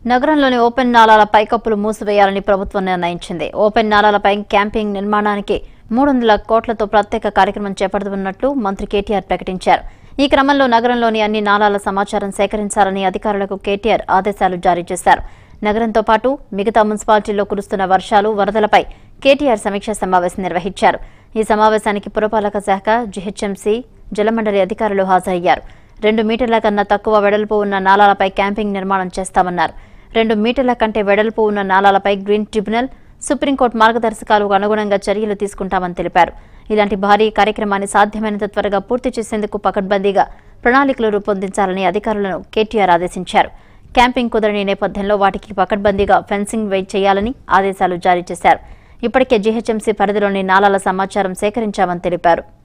నగరంలోని ఓపెన్ నాలాల పైకప్పులు మూసివేయాలని ప్రభుత్వం నిర్ణయించింది ఓపెన్ నాలాలపై క్యాంపింగ్ నిర్మాణానికి మూడు వందల కోట్లతో ప్రత్యేక కార్యక్రమం చేపడుతున్నట్లు మంత్రి కేటీఆర్ ప్రకటించారు ఈ క్రమంలో నగరంలోని అన్ని నాలాల సమాచారం సేకరించాలని అధికారులకు కేటీఆర్ ఆదేశాలు జారీ చేశారు నగరంతో పాటు మిగతా మున్సిపాలిటీల్లో కురుస్తున్న వర్షాలు వరదలపై కేటీఆర్ సమీక్షా సమావేశం నిర్వహించారు ఈ సమావేశానికి పురపాలక శాఖ జీహెచ్ఎంసీ జలమండలి అధికారులు హాజరయ్యారు రెండు మీటర్ల కన్నా తక్కువ వెడల్పు ఉన్న నాలాలపై క్యాంపింగ్ నిర్మాణం చేస్తామన్నారు రెండు మీటర్ల కంటే వెడల్పు ఉన్న నాలాలపై గ్రీన్ ట్రిబ్యునల్ సుప్రీంకోర్టు మార్గదర్శకాలకు అనుగుణంగా చర్యలు తీసుకుంటామని తెలిపారు ఇలాంటి భారీ కార్యక్రమాన్ని సాధ్యమైనంత త్వరగా పూర్తి చేసేందుకు పకడ్బందీగా ప్రణాళికలు రూపొందించాలని అధికారులను కేటీఆర్ ఆదేశించారు క్యాంపింగ్ కుదరని నేపథ్యంలో వాటికి పకడ్బందీగా ఫెన్సింగ్ వే చేయాలని ఆదేశాలు జారీ చేశారు ఇప్పటికే జీహెచ్ఎంసీ పరిధిలోని నాలాల సమాచారం సేకరించామని తెలిపారు